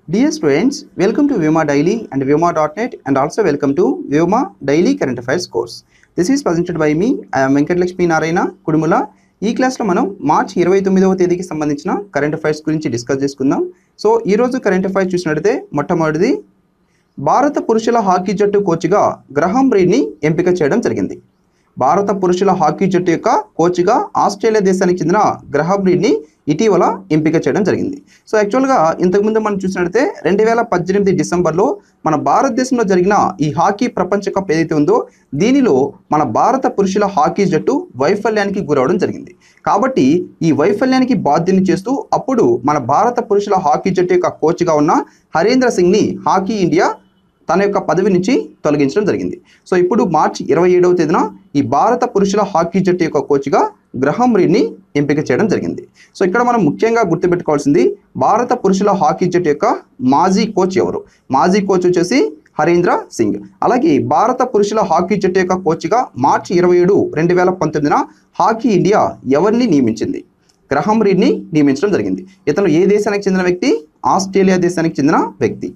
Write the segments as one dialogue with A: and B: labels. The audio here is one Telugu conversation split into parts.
A: Dear students, welcome to Vyoma Daily and Vyoma.net and also welcome to Vyoma Daily Current Affairs course. This is presented by me, I am Venkatalakshmi Narayana Kudumula ఈ క్లాస్లో మనం మార్చ్ ఇరవై తొమ్మిదవ తేదీకి సంబంధించిన కరెంట్ అఫైర్స్ గురించి డిస్కస్ చేసుకుందాం సో ఈరోజు కరెంట్ అఫైర్స్ చూసినట్లయితే మొట్టమొదటిది భారత పురుషుల హాకీ జట్టు కోచ్గా గ్రహం రీడ్ని ఎంపిక చేయడం జరిగింది భారత పురుషుల హాకీ జట్టు యొక్క కోచ్గా ఆస్ట్రేలియా దేశానికి చెందిన గ్రహం రీడ్ని ఇటీవల ఎంపిక చేయడం జరిగింది సో యాక్చువల్గా ఇంతకుముందు మనం చూసినట్లయితే రెండు వేల పద్దెనిమిది డిసెంబర్లో మన భారతదేశంలో జరిగిన ఈ హాకీ ప్రపంచ కప్ ఏదైతే ఉందో దీనిలో మన భారత పురుషుల హాకీ జట్టు వైఫల్యానికి గురవడం జరిగింది కాబట్టి ఈ వైఫల్యానికి బాధ్యతని చేస్తూ అప్పుడు మన భారత పురుషుల హాకీ జట్టు యొక్క కోచ్గా ఉన్న హరీంద్ర సింగ్ని హాకీ ఇండియా తన యొక్క పదవి నుంచి తొలగించడం జరిగింది సో ఇప్పుడు మార్చి ఇరవై ఏడవ తేదీన ఈ భారత పురుషుల హాకీ జట్టు యొక్క కోచ్గా గ్రహం రీడ్ని ఎంపిక చేయడం జరిగింది సో ఇక్కడ మనం ముఖ్యంగా గుర్తుపెట్టుకోవాల్సింది భారత పురుషుల హాకీ జట్టు యొక్క మాజీ కోచ్ ఎవరు మాజీ కోచ్ వచ్చేసి హరీంద్ర సింగ్ అలాగే భారత పురుషుల హాకీ జట్టు యొక్క కోచ్గా మార్చి ఇరవై ఏడు రెండు వేల పంతొమ్మిదిన హాకీ ఇండియా ఎవరిని నియమించింది గ్రహం రీడ్ని నియమించడం జరిగింది ఇతను ఏ దేశానికి చెందిన వ్యక్తి ఆస్ట్రేలియా దేశానికి చెందిన వ్యక్తి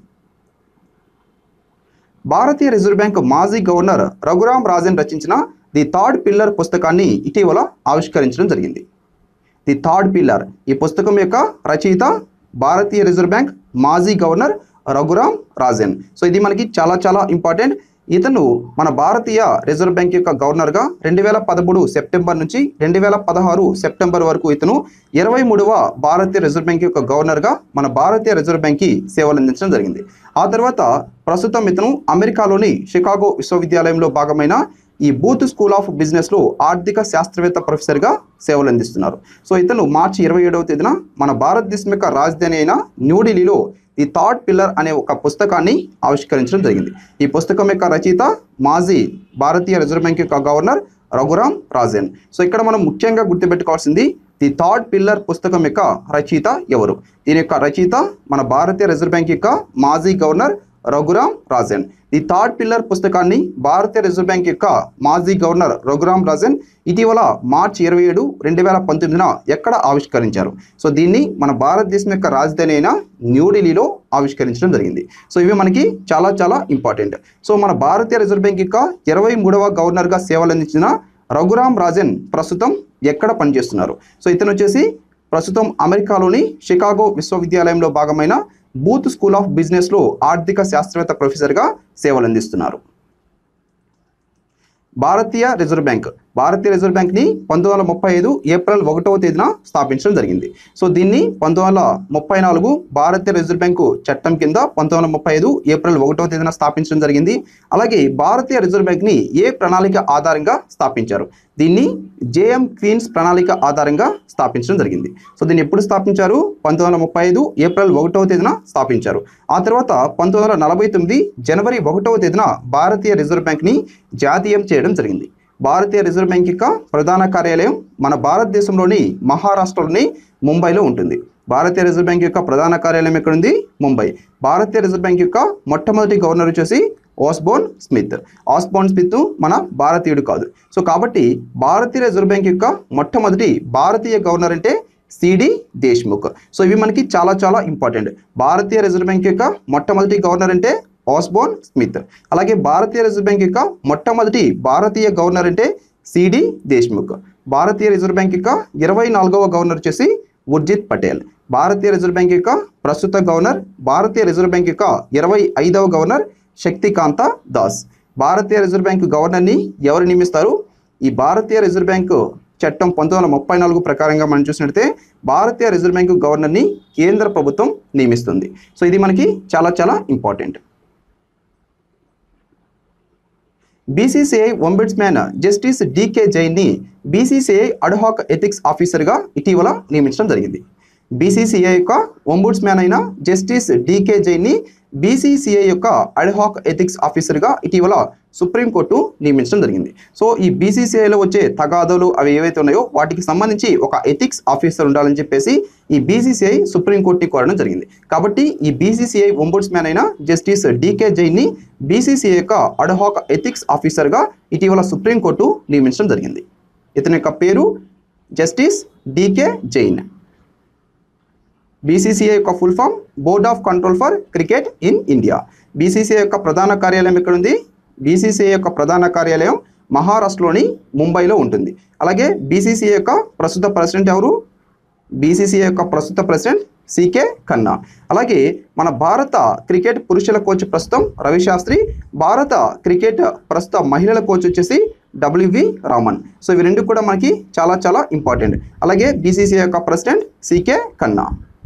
A: భారతీయ రిజర్వ్ బ్యాంక్ మాజీ గవర్నర్ రఘురామ్ రాజన్ రచించిన ది థర్డ్ పిల్లర్ పుస్తకాన్ని ఇటీవల ఆవిష్కరించడం జరిగింది ది థర్డ్ పిల్లర్ ఈ పుస్తకం యొక్క రచయిత భారతీయ రిజర్వ్ బ్యాంక్ మాజీ గవర్నర్ రఘురామ్ రాజన్ సో ఇది మనకి చాలా చాలా ఇంపార్టెంట్ ఇతను మన భారతీయ రిజర్వ్ బ్యాంక్ యొక్క గవర్నర్గా రెండు వేల పదమూడు సెప్టెంబర్ నుంచి రెండు వేల పదహారు సెప్టెంబర్ వరకు ఇతను ఇరవై మూడవ భారతీయ రిజర్వ్ బ్యాంక్ యొక్క గవర్నర్గా మన భారతీయ రిజర్వ్ బ్యాంక్కి సేవలు అందించడం జరిగింది ఆ తర్వాత ప్రస్తుతం ఇతను అమెరికాలోని షికాగో విశ్వవిద్యాలయంలో భాగమైన ఈ బూత్ స్కూల్ ఆఫ్ బిజినెస్లో ఆర్థిక శాస్త్రవేత్త ప్రొఫెసర్గా సేవలు అందిస్తున్నారు సో ఇతను మార్చి ఇరవై ఏడవ తేదీన మన భారతదేశం యొక్క రాజధాని అయిన న్యూఢిల్లీలో ది థర్డ్ పిల్లర్ అనే ఒక పుస్తకాన్ని ఆవిష్కరించడం జరిగింది ఈ పుస్తకం యొక్క రచయిత మాజీ భారతీయ రిజర్వ్ బ్యాంక్ యొక్క గవర్నర్ రఘురామ్ రాజన్ సో ఇక్కడ మనం ముఖ్యంగా గుర్తుపెట్టుకోవాల్సింది ది థర్డ్ పిల్లర్ పుస్తకం యొక్క రచయిత ఎవరు దీని యొక్క రచయిత మన భారతీయ రిజర్వ్ బ్యాంక్ యొక్క మాజీ governor Raghuram Rajan the third pillar పుస్తకాన్ని భారతీయ రిజర్వ్ బ్యాంక్ యొక్క మాజీ గవర్నర్ రఘురామ్ రాజన్ ఇటీవల మార్చి ఇరవై ఏడు రెండు వేల పంతొమ్మిదిన ఎక్కడ ఆవిష్కరించారు సో దీన్ని మన భారతదేశం యొక్క రాజధాని అయిన న్యూఢిల్లీలో ఆవిష్కరించడం జరిగింది సో ఇవి మనకి చాలా చాలా ఇంపార్టెంట్ సో మన భారతీయ రిజర్వ్ బ్యాంక్ యొక్క ఇరవై మూడవ గవర్నర్గా సేవలు అందించిన రఘురామ్ రాజన్ ప్రస్తుతం ఎక్కడ పనిచేస్తున్నారు సో ఇతను వచ్చేసి ప్రస్తుతం అమెరికాలోని షికాగో విశ్వవిద్యాలయంలో భాగమైన బూత్ స్కూల్ ఆఫ్ బిజినెస్లో ఆర్థిక శాస్త్రవేత్త ప్రొఫెసర్గా సేవలు అందిస్తున్నారు భారతీయ రిజర్వ్ బ్యాంక్ భారతీయ రిజర్వ్ బ్యాంక్ని పంతొమ్మిది వందల ముప్పై ఐదు ఏప్రిల్ ఒకటవ తేదీన స్థాపించడం జరిగింది సో దీన్ని పంతొమ్మిది వందల ముప్పై నాలుగు భారతీయ రిజర్వ్ బ్యాంకు చట్టం కింద పంతొమ్మిది వందల ముప్పై ఐదు ఏప్రిల్ ఒకటవ తేదీన స్థాపించడం జరిగింది అలాగే భారతీయ రిజర్వ్ బ్యాంక్ని ఏ ప్రణాళిక ఆధారంగా స్థాపించారు దీన్ని జేఎం క్వీన్స్ ప్రణాళిక ఆధారంగా స్థాపించడం జరిగింది సో దీన్ని ఎప్పుడు స్థాపించారు పంతొమ్మిది వందల ముప్పై ఐదు ఏప్రిల్ ఒకటవ తేదీన స్థాపించారు ఆ తర్వాత పంతొమ్మిది వందల నలభై తొమ్మిది జనవరి ఒకటవ తేదీన భారతీయ రిజర్వ్ బ్యాంక్ని జాతీయం చేయడం జరిగింది భారతీయ రిజర్వ్ బ్యాంక్ యొక్క ప్రధాన కార్యాలయం మన భారతదేశంలోని మహారాష్ట్రలోని ముంబైలో ఉంటుంది భారతీయ రిజర్వ్ బ్యాంక్ యొక్క ప్రధాన కార్యాలయం ఎక్కడుంది ముంబై భారతీయ రిజర్వ్ బ్యాంక్ యొక్క మొట్టమొదటి గవర్నర్ వచ్చేసి ఆస్బోన్ స్మిత్ ఆస్బోన్ స్మిత్ మన భారతీయుడు కాదు సో కాబట్టి భారతీయ రిజర్వ్ బ్యాంక్ యొక్క మొట్టమొదటి భారతీయ గవర్నర్ అంటే సిడి దేశ్ముఖ్ సో ఇవి మనకి చాలా చాలా ఇంపార్టెంట్ భారతీయ రిజర్వ్ బ్యాంక్ యొక్క మొట్టమొదటి గవర్నర్ అంటే ఆస్బోన్ స్మిత్ అలాగే భారతీయ రిజర్వ్ బ్యాంక్ యొక్క మొట్టమొదటి భారతీయ గవర్నర్ అంటే సిడి దేశ్ముఖ్ భారతీయ రిజర్వ్ బ్యాంక్ యొక్క ఇరవై నాలుగవ గవర్నర్ వచ్చేసి ఉర్జిత్ పటేల్ భారతీయ రిజర్వ్ బ్యాంక్ యొక్క ప్రస్తుత గవర్నర్ భారతీయ రిజర్వ్ బ్యాంక్ యొక్క ఇరవై ఐదవ గవర్నర్ శక్తికాంత దాస్ భారతీయ రిజర్వ్ బ్యాంక్ గవర్నర్ని ఎవరు నియమిస్తారు ఈ భారతీయ రిజర్వ్ బ్యాంకు చట్టం పంతొమ్మిది వందల ముప్పై నాలుగు ప్రకారంగా మనం చూసినట్లయితే భారతీయ రిజర్వ్ బ్యాంకు గవర్నర్ని కేంద్ర ప్రభుత్వం నియమిస్తుంది సో ఇది మనకి చాలా చాలా important BCCI ombudsman justice D K జైన్ని బీసీసీఐ అడ్హాక్ ఎథిక్స్ ఆఫీసర్గా ఇటీవల నియమించడం జరిగింది బీసీసీఐ యొక్క ఒంబుడ్స్మ్యాన్ అయిన జస్టిస్ డీకే జైన్ని బీసీసీఐ యొక్క అడ్హాక్ ఎథిక్స్ ఆఫీసర్గా ఇటీవల సుప్రీంకోర్టు నియమించడం జరిగింది సో ఈ బీసీసీఐలో వచ్చే తగాదాలు అవి ఏవైతే ఉన్నాయో వాటికి సంబంధించి ఒక ఎథిక్స్ ఆఫీసర్ ఉండాలని చెప్పేసి ఈ బీసీసీఐ సుప్రీంకోర్టుని కోరడం జరిగింది కాబట్టి ఈ బీసీసీఐ ఒంబుడ్స్మ్యాన్ అయిన జస్టిస్ డీకే జైన్ని బీసీసీఐ యొక్క అడ్హాక్ ఎథిక్స్ ఆఫీసర్గా ఇటీవల సుప్రీంకోర్టు నియమించడం జరిగింది ఇతని యొక్క పేరు జస్టిస్ డీకే జైన్ బీసీసీఐ యొక్క full form board of control for cricket in India BCCI యొక్క ప్రధాన కార్యాలయం ఎక్కడ ఉంది బీసీసీఐ యొక్క ప్రధాన కార్యాలయం మహారాష్ట్రలోని ముంబైలో ఉంటుంది అలాగే బీసీసీఐ యొక్క ప్రస్తుత ప్రెసిడెంట్ ఎవరు బీసీసీఐ యొక్క ప్రస్తుత ప్రెసిడెంట్ సికే ఖన్నా అలాగే మన భారత క్రికెట్ పురుషుల కోచ్ ప్రస్తుతం రవిశాస్త్రి భారత క్రికెట్ ప్రస్తుత మహిళల కోచ్ వచ్చేసి డబ్ల్యూవి రామన్ సో ఇవి రెండు కూడా మనకి చాలా చాలా ఇంపార్టెంట్ అలాగే బీసీసీఐ యొక్క president C K Khanna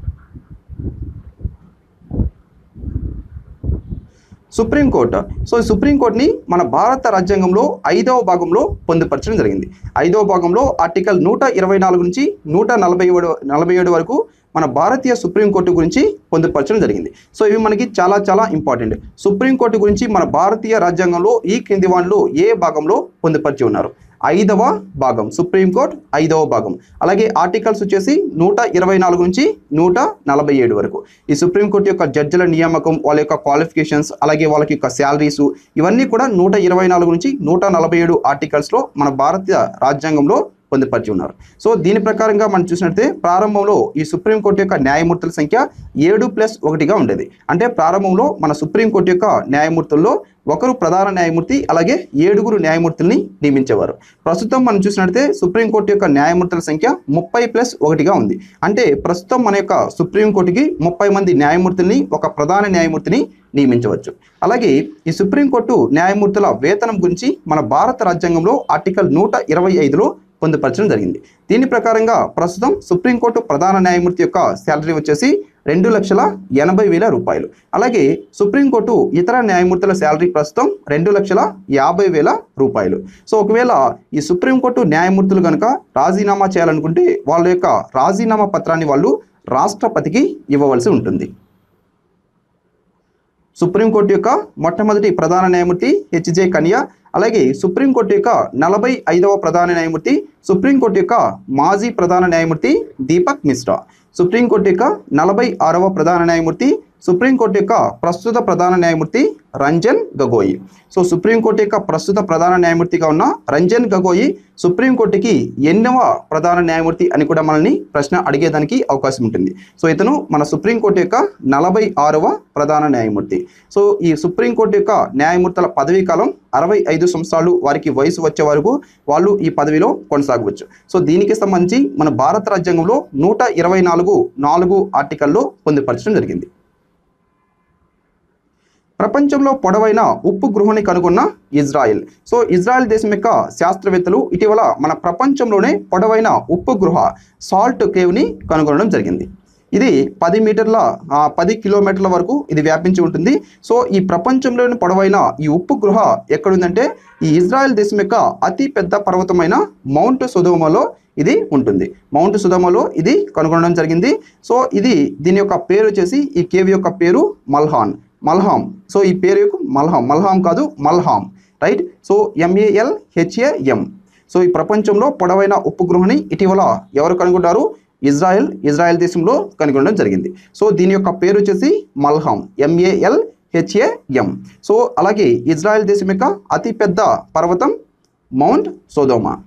A: supreme court so ఈ సుప్రీంకోర్టుని మన భారత రాజ్యాంగంలో ఐదవ భాగంలో పొందుపరచడం జరిగింది ఐదవ భాగంలో ఆర్టికల్ నూట ఇరవై నాలుగు నుంచి నూట నలభై ఏడు నలభై ఏడు వరకు మన భారతీయ సుప్రీంకోర్టు గురించి పొందుపరచడం జరిగింది సో ఇవి మనకి చాలా చాలా ఇంపార్టెంట్ సుప్రీంకోర్టు గురించి మన భారతీయ రాజ్యాంగంలో ఈ క్రింది వాటిలో ఏ భాగంలో పొందుపరిచి ఉన్నారు ఐదవ భాగం సుప్రీంకోర్టు ఐదవ భాగం అలాగే ఆర్టికల్స్ వచ్చేసి నూట ఇరవై నాలుగు నుంచి నూట నలభై ఏడు వరకు ఈ సుప్రీంకోర్టు యొక్క జడ్జిల నియామకం వాళ్ళ యొక్క క్వాలిఫికేషన్స్ అలాగే వాళ్ళకి యొక్క శాలరీస్ ఇవన్నీ కూడా నూట ఇరవై నాలుగు నుంచి నూట నలభై ఏడు ఆర్టికల్స్లో మన భారతీయ రాజ్యాంగంలో పొందుపరిచి ఉన్నారు సో దీని ప్రకారంగా మనం చూసినట్లయితే ప్రారంభంలో ఈ సుప్రీంకోర్టు యొక్క న్యాయమూర్తుల సంఖ్య ఏడు ప్లస్ ఒకటిగా ఉండేది అంటే ప్రారంభంలో మన సుప్రీంకోర్టు యొక్క న్యాయమూర్తుల్లో ఒకరు ప్రధాన న్యాయమూర్తి అలాగే ఏడుగురు న్యాయమూర్తుల్ని నియమించేవారు ప్రస్తుతం మనం చూసినట్లయితే సుప్రీంకోర్టు యొక్క న్యాయమూర్తుల సంఖ్య ముప్పై ప్లస్ ఒకటిగా ఉంది అంటే ప్రస్తుతం మన యొక్క సుప్రీంకోర్టుకి ముప్పై మంది న్యాయమూర్తుల్ని ఒక ప్రధాన న్యాయమూర్తిని నియమించవచ్చు అలాగే ఈ సుప్రీంకోర్టు న్యాయమూర్తుల వేతనం గురించి మన భారత రాజ్యాంగంలో ఆర్టికల్ నూట ఇరవై ఐదులో పొందుపరచడం జరిగింది దీని ప్రకారంగా ప్రస్తుతం సుప్రీంకోర్టు ప్రధాన న్యాయమూర్తి యొక్క శాలరీ వచ్చేసి రెండు లక్షల ఎనభై వేల రూపాయలు అలాగే సుప్రీంకోర్టు ఇతర న్యాయమూర్తుల శాలరీ ప్రస్తుతం రెండు లక్షల యాభై వేల రూపాయలు సో ఒకవేళ ఈ సుప్రీంకోర్టు న్యాయమూర్తులు కనుక రాజీనామా చేయాలనుకుంటే వాళ్ళ యొక్క రాజీనామా పత్రాన్ని వాళ్ళు రాష్ట్రపతికి ఇవ్వవలసి ఉంటుంది సుప్రీంకోర్టు యొక్క మొట్టమొదటి ప్రధాన న్యాయమూర్తి హెచ్జే కనియా అలాగే సుప్రీంకోర్టు యొక్క నలభై ఐదవ ప్రధాన న్యాయమూర్తి సుప్రీంకోర్టు యొక్క మాజీ ప్రధాన న్యాయమూర్తి దీపక్ మిశ్రా సుప్రీంకోర్టు యొక్క నలభై ఆరవ ప్రధాన న్యాయమూర్తి సుప్రీంకోర్టు యొక్క ప్రస్తుత ప్రధాన న్యాయమూర్తి రంజన్ గగోయి సో సుప్రీంకోర్టు యొక్క ప్రస్తుత ప్రధాన న్యాయమూర్తిగా ఉన్న రంజన్ గగోయి సుప్రీంకోర్టుకి ఎన్నవ ప్రధాన న్యాయమూర్తి అని కూడా మనల్ని ప్రశ్న అడిగేదానికి అవకాశం ఉంటుంది సో ఇతను మన సుప్రీంకోర్టు యొక్క నలభై ఆరవ ప్రధాన న్యాయమూర్తి సో ఈ సుప్రీంకోర్టు యొక్క న్యాయమూర్తుల పదవీ కాలం అరవై ఐదు సంవత్సరాలు వారికి వయసు వచ్చే వరకు వాళ్ళు ఈ పదవిలో కొనసాగవచ్చు సో దీనికి సంబంధించి మన భారత రాజ్యాంగంలో నూట ఇరవై నాలుగు నాలుగు ఆర్టికల్లో పొందుపరచడం జరిగింది ప్రపంచంలో పొడవైన ఉప్పు గృహని కనుగొన్న ఇజ్రాయెల్ సో ఇజ్రాయెల్ దేశం యొక్క శాస్త్రవేత్తలు ఇటీవల మన ప్రపంచంలోనే పొడవైన ఉప్పు గృహ సాల్ట్ కేవ్ని కనుగొనడం జరిగింది ఇది పది మీటర్ల ఆ, పది కిలోమీటర్ల వరకు ఇది వ్యాపించి ఉంటుంది సో ఈ ప్రపంచంలోని పొడవైన ఈ ఉప్పు గృహ ఎక్కడుందంటే ఈ ఇజ్రాయెల్ దేశం యొక్క అతి పెద్ద పర్వతమైన మౌంట్ సుధోమలో ఇది ఉంటుంది మౌంట్ సుధమలో ఇది కనుగొనడం జరిగింది సో ఇది దీని యొక్క పేరు వచ్చేసి ఈ కేవ్ యొక్క పేరు మల్హాన్ మల్హాం సో ఈ పేరు యొక్క మల్హాం మల్హాం కాదు Malham right so M A L H A M so ఈ ప్రపంచంలో పొడవైన ఉప్పు గృహని ఇటీవల ఎవరు కనుగొన్నారు ఇజ్రాయెల్ ఇజ్రాయెల్ దేశంలో కనుగొనడం జరిగింది సో దీని యొక్క పేరు వచ్చేసి మల్హాం ఎంఏఎల్ హెచ్ఏఎం సో అలాగే ఇజ్రాయెల్ దేశం యొక్క అతిపెద్ద పర్వతం మౌంట్ సోదోమా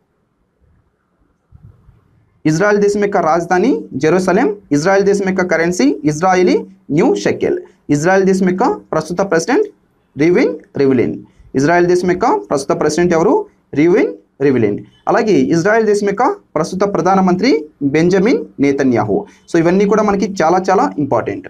A: ఇజ్రాయెల్ దేశం యొక్క రాజధాని జెరూసలేం ఇజ్రాయెల్ దేశం యొక్క currency Israeli new shekel Israel దేశం యొక్క ప్రస్తుత ప్రెసిడెంట్ రివిన్ రివిలిన్ ఇజ్రాయెల్ దేశం యొక్క ప్రస్తుత ప్రెసిడెంట్ ఎవరు రివిన్ రివిలిన్ అలాగే ఇజ్రాయెల్ దేశం యొక్క ప్రస్తుత ప్రధానమంత్రి బెంజమిన్ నేతన్యాహు సో ఇవన్నీ కూడా మనకి చాలా చాలా ఇంపార్టెంట్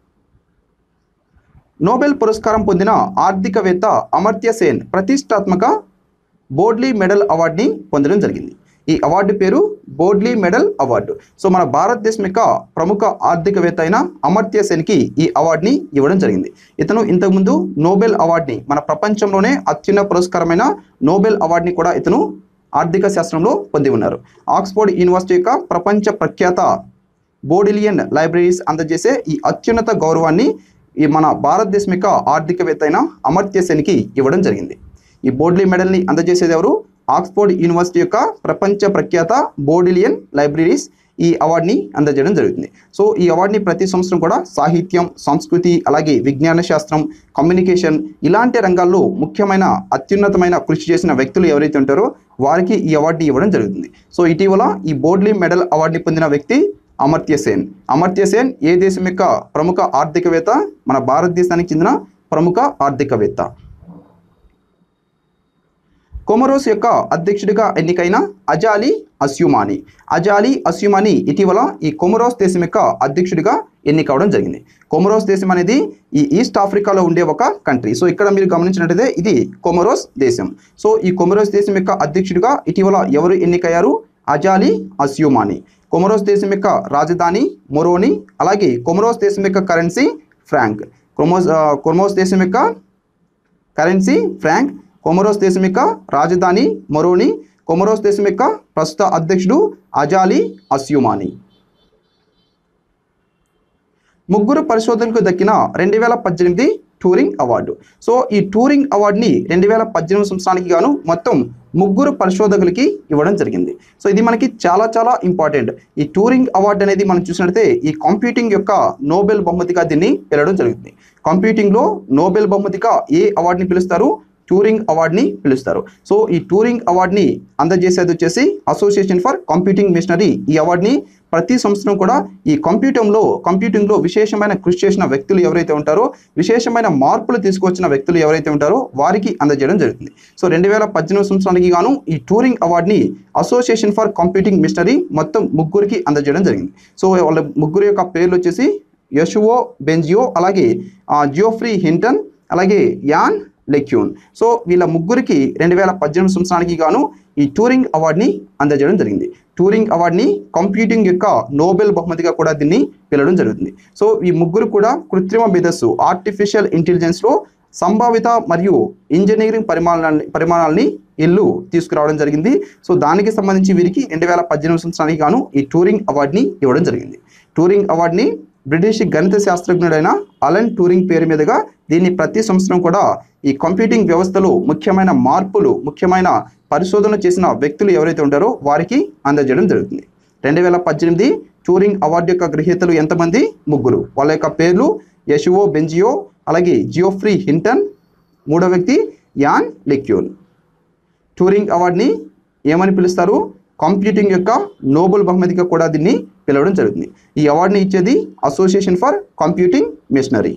A: నోబెల్ పురస్కారం పొందిన ఆర్థికవేత్త అమర్త్య సేన్ ప్రతిష్టాత్మక బోర్డ్లీ మెడల్ అవార్డుని పొందడం జరిగింది ఈ అవార్డు పేరు బోర్డ్లీ మెడల్ అవార్డు సో మన భారతదేశం యొక్క ప్రముఖ ఆర్థికవేత్త అయిన అమర్త్య సేన్కి ఈ అవార్డుని ఇవ్వడం జరిగింది ఇతను ఇంతకుముందు నోబెల్ అవార్డుని మన ప్రపంచంలోనే అత్యున్న పురస్కారమైన నోబెల్ అవార్డుని కూడా ఇతను ఆర్థిక శాస్త్రంలో పొంది ఉన్నారు ఆక్స్ఫోర్డ్ యూనివర్సిటీ యొక్క ప్రపంచ ప్రఖ్యాత బోడిలియన్ లైబ్రరీస్ అందజేసే ఈ అత్యున్నత గౌరవాన్ని ఈ మన భారతదేశం యొక్క ఆర్థికవేత్త అయిన అమర్త్య సెన్కి ఇవ్వడం జరిగింది ఈ బోర్డ్లీ మెడల్ని అందజేసేది ఎవరు ఆక్స్ఫోర్డ్ యూనివర్సిటీ యొక్క ప్రపంచ ప్రఖ్యాత బోర్డిలియన్ లైబ్రరీస్ ఈ అవార్డుని అందజేయడం జరుగుతుంది సో ఈ అవార్డుని ప్రతి సంవత్సరం కూడా సాహిత్యం సంస్కృతి అలాగే విజ్ఞాన శాస్త్రం కమ్యూనికేషన్ ఇలాంటి రంగాల్లో ముఖ్యమైన అత్యున్నతమైన కృషి చేసిన వ్యక్తులు ఎవరైతే ఉంటారో వారికి ఈ అవార్డుని ఇవ్వడం జరుగుతుంది సో ఇటీవల ఈ బోర్డ్లీ మెడల్ అవార్డుని పొందిన వ్యక్తి అమర్త్య సేన్ అమర్త్య సేన్ ఏ దేశం యొక్క ప్రముఖ ఆర్థికవేత్త మన భారతదేశానికి చెందిన ప్రముఖ ఆర్థికవేత్త కొమరోస్ యొక్క అధ్యక్షుడిగా ఎన్నికైన అజాలి అస్యుమాని అజాలి అస్యుమాని ఇటీవల ఈ కొమరోస్ దేశం యొక్క అధ్యక్షుడిగా ఎన్నికవడం జరిగింది కొమరోస్ దేశం అనేది ఈ ఈస్ట్ ఆఫ్రికాలో ఉండే ఒక కంట్రీ సో ఇక్కడ మీరు గమనించినట్లయితే ఇది కొమరోస్ దేశం సో ఈ కొమరోస్ దేశం యొక్క అధ్యక్షుడిగా ఇటీవల ఎవరు ఎన్నికయ్యారు అజాలి అస్యుమాని కొమరోస్ దేశం యొక్క రాజధాని మొరోని అలాగే కొమరోస్ దేశం యొక్క కరెన్సీ ఫ్రాంక్ కొమోస్ ఆ, కొమరోస్ దేశం యొక్క కరెన్సీ ఫ్రాంక్ కొమరోస్ దేశం యొక్క రాజధాని మొరోని కొమరోస్ దేశం యొక్క ప్రస్తుత అధ్యక్షుడు అజాలి అస్యుమాని ముగ్గురు పరిశోధకులకు దక్కిన రెండు వేల పద్దెనిమిది టూరింగ్ అవార్డు సో ఈ టూరింగ్ అవార్డుని రెండు వేల పద్దెనిమిది సంవత్సరానికి గాను మొత్తం ముగ్గురు పరిశోధకులకి ఇవ్వడం జరిగింది సో ఇది మనకి చాలా చాలా ఇంపార్టెంట్ ఈ టూరింగ్ అవార్డు అనేది మనం చూసినట్లయితే ఈ కంప్యూటింగ్ యొక్క నోబెల్ బహుమతిగా దీన్ని పిలవడం జరుగుతుంది కంప్యూటింగ్లో నోబెల్ బహుమతిగా ఏ అవార్డుని పిలుస్తారు టూరింగ్ అవార్డ్ని పిలుస్తారు సో ఈ టూరింగ్ అవార్డ్ని అందజేసేది వచ్చేసి అసోసియేషన్ ఫర్ కంప్యూటింగ్ మిషనరీ ఈ అవార్డ్ని ప్రతి సంవత్సరం కూడా ఈ కంప్యూటింగ్లో కంప్యూటింగ్లో విశేషమైన కృషి చేసిన వ్యక్తులు ఎవరైతే ఉంటారో విశేషమైన మార్పులు తీసుకొచ్చిన వ్యక్తులు ఎవరైతే ఉంటారో వారికి అందజేయడం జరుగుతుంది సో రెండు వేల పద్దెనిమిది సంవత్సరానికి గాను ఈ టూరింగ్ అవార్డ్ని అసోసియేషన్ ఫర్ కంప్యూటింగ్ మిషనరీ మొత్తం ముగ్గురికి అందజేయడం జరిగింది సో వాళ్ళ ముగ్గురు యొక్క పేర్లు వచ్చేసి యశువో బెంజియో అలాగే ఆ, జియోఫ్రీ హింటన్ అలాగే యాన్ లెక్యూన్ సో వీళ్ళ ముగ్గురికి రెండు వేల పద్దెనిమిది సంవత్సరానికి గాను ఈ టూరింగ్ అవార్డ్ని అందజేయడం జరిగింది టూరింగ్ అవార్డ్ని కంప్యూటింగ్ యొక్క నోబెల్ బహుమతిగా కూడా దీన్ని పిలవడం జరుగుతుంది సో ఈ ముగ్గురు కూడా కృత్రిమ మేధస్సు ఆర్టిఫిషియల్ ఇంటెలిజెన్స్లో సంభావిత మరియు ఇంజనీరింగ్ పరిమాణాలని పరిమాణాలని ఇల్లు తీసుకురావడం జరిగింది సో దానికి సంబంధించి వీరికి రెండు వేల పద్దెనిమిది సంవత్సరానికి గాను ఈ టూరింగ్ అవార్డ్ని ఇవ్వడం జరిగింది టూరింగ్ అవార్డ్ని బ్రిటిష్ గణిత శాస్త్రజ్ఞుడైన అలన్ టూరింగ్ పేరు మీదుగా దీన్ని ప్రతి సంవత్సరం కూడా ఈ కంప్యూటింగ్ వ్యవస్థలో ముఖ్యమైన మార్పులు ముఖ్యమైన పరిశోధన చేసిన వ్యక్తులు ఎవరైతే ఉంటారో వారికి అందజేయడం జరుగుతుంది రెండు వేల పద్దెనిమిది టూరింగ్ అవార్డు యొక్క గ్రహీతలు ఎంతమంది ముగ్గురు వాళ్ళ యొక్క పేర్లు యశువో బెంజియో అలాగే జియోఫ్రీ హింటన్ మూడో వ్యక్తి యాన్ లెక్యూన్ టూరింగ్ అవార్డ్ని ఏమని పిలుస్తారు కంప్యూటింగ్ యొక్క నోబెల్ బహుమతిగా కూడా దీన్ని పిలవడం జరుగుతుంది ఈ అవార్డుని ఇచ్చేది association for computing machinery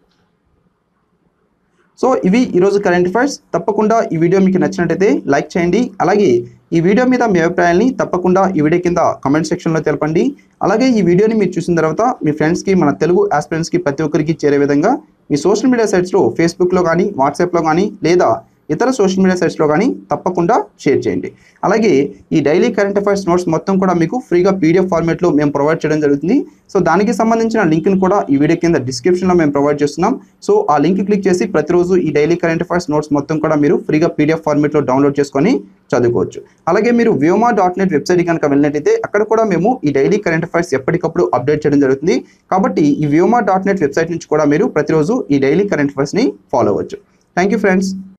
A: so ఇవి ఈరోజు కరెంట్ అఫైర్స్ తప్పకుండా ఈ వీడియో మీకు నచ్చినట్టయితే లైక్ చేయండి అలాగే ఈ వీడియో మీద మీ అభిప్రాయాన్ని తప్పకుండా ఈ వీడియో కింద కమెంట్ సెక్షన్లో తెలపండి అలాగే ఈ వీడియోని మీరు చూసిన తర్వాత మీ ఫ్రెండ్స్కి మన తెలుగు ఆస్పిరెంట్స్కి ప్రతి ఒక్కరికి చేరే విధంగా మీ సోషల్ మీడియా సైట్స్లో ఫేస్బుక్లో కానీ వాట్సాప్లో కానీ లేదా ఇతర సోషల్ మీడియా సైట్స్లో కానీ తప్పకుండా షేర్ చేయండి అలాగే ఈ డైలీ కరెంట్ అఫైర్స్ నోట్స్ మొత్తం కూడా మీకు ఫ్రీగా పీడిఎఫ్ ఫార్మేట్లో మేము ప్రొవైడ్ చేయడం జరుగుతుంది సో దానికి సంబంధించిన లింక్ని కూడా ఈ వీడియో కింద డిస్క్రిప్షన్లో మేము ప్రొవైడ్ చేస్తున్నాం సో ఆ లింక్ క్లిక్ చేసి ప్రతిరోజు ఈ డైలీ కరెంట్ అఫైర్స్ నోట్స్ మొత్తం కూడా మీరు ఫ్రీగా పీడిఎఫ్ ఫార్మేట్లో డౌన్లోడ్ చేసుకొని చదువుకోవచ్చు అలాగే మీరు వ్యోమా డాట్ నెట్ వెబ్సైట్ కనుక వెళ్ళినట్టయితే అక్కడ కూడా మేము ఈ డైలీ కరెంట్ అఫైర్స్ ఎప్పటికప్పుడు అప్డేట్ చేయడం జరుగుతుంది కాబట్టి ఈ వ్యోమా డాట్ నెట్ వెబ్సైట్ నుంచి కూడా మీరు ప్రతిరోజు ఈ డైలీ కరెంట్ అఫైర్స్ని ఫాలో అవ్వచ్చు థ్యాంక్ యూ ఫ్రెండ్స్